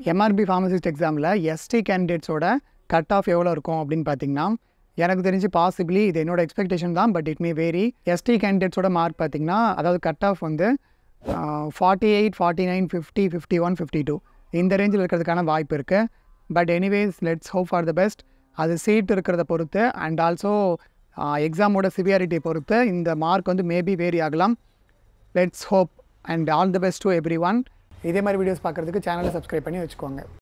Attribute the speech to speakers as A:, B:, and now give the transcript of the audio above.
A: MRP pharmacist எக்ஸாமில் ST கேண்டிடேட்ஸோட cut off எவ்வளோ இருக்கும் அப்படின்னு பார்த்தீங்கன்னா எனக்கு தெரிஞ்சு பாசிபிளி இது என்னோட எக்ஸ்பெக்டேஷன் தான் but it may vary ST கேண்டிடேட்ஸோட மார்க் பார்த்தீங்கன்னா அதாவது கட் ஆஃப் வந்து forty eight forty nine fifty fifty one fifty two இந்த ரேஞ்சில் இருக்கிறதுக்கான வாய்ப்பு இருக்குது but anyways let's hope for the best அது சீட் இருக்கிறத பொறுத்து அண்ட் ஆல்சோ எக்ஸாமோட சிவியாரிட்டி பொறுத்து இந்த மார்க் வந்து மேபி வேரி ஆகலாம் let's hope and all the best to everyone இதே மாதிரி வீடியோஸ் பார்க்குறதுக்கு சேனலை சப்ஸ்கிரைப் பண்ணி வச்சுக்கோங்க